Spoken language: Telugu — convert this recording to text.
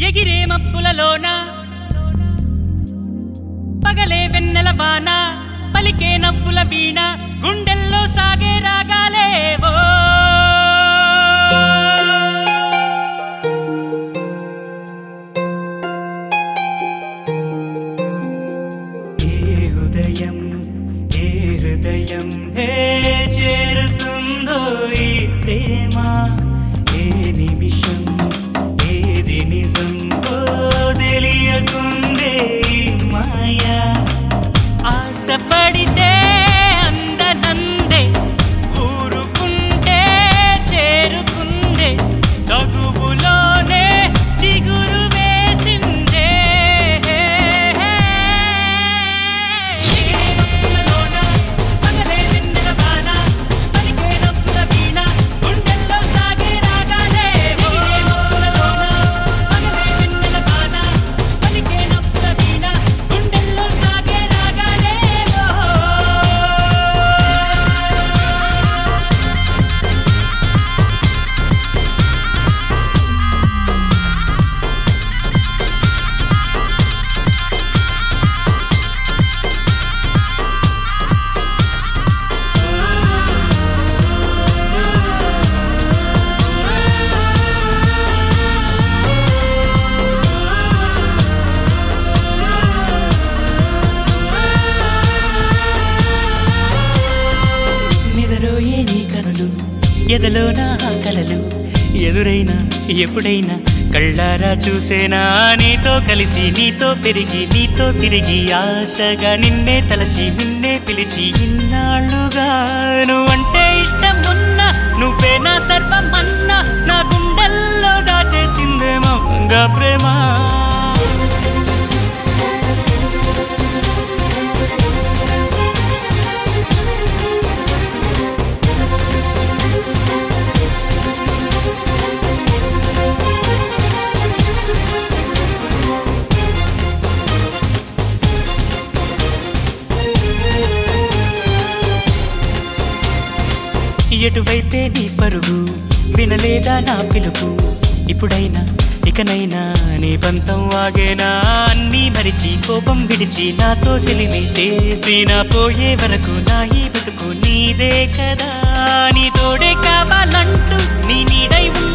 ఎగిరే మప్పులలోన పగలే వెన్నెల వాన పలికే నవ్వుల వీణ గుండెల్లో సాగే రాగాలేవో ఏ ఉదయం ఏ హృదయం హే చేరుతుందో ఈ ప్రేమ ఏ నిమిషం ఏది నిజం ఓ తెలియకుందే ఈ మాయా ఆశపడితే అందనందే ఊరుకుంటే చేరుకుందే తగువులోనే చిగురు వేసిందే మబ్బులలోన పగలే వెన్నెల వాన, పలికే నవ్వుల వీణ, గుండెల్లో సాగే రాగాలే. ఎగిరే మబ్బులలోన పగలే వెన్నెల వాన, పలికే నవ్వుల వీణ, గుండెల్లో సాగే రాగాలేవో. నిదరోయే నీ కనులు ఎదలో నా కలలు ఎదురైనా ఎప్పుడైనా కళ్ళారా చూసేనా నీతో కలిసి నీతో పెరిగి నీతో తిరిగి ఆశగా నిన్నే తలచి నిన్నే పిలిచి ఇన్నాళ్ళుగా నువ్వంటే ఇష్టం ఉన్నా నువ్వే నా సర్వమన్నా నా గుండెల్లో దాచేసిందేమో గంగా ప్రేమ ఎటువైతే నీ పరుగు వినలేదా నా పిలుపు ఇప్పుడైనా ఇకనైనా నీ పంతం ఆగేనా అన్నీ మరిచి కోపం విడిచి నాతో చెలిమి చేసి నా పోయే వరకు నా ఈ బతుకు నీదే కదా నీ తోడే కావాలంటూ నీ నీడై ఉన్న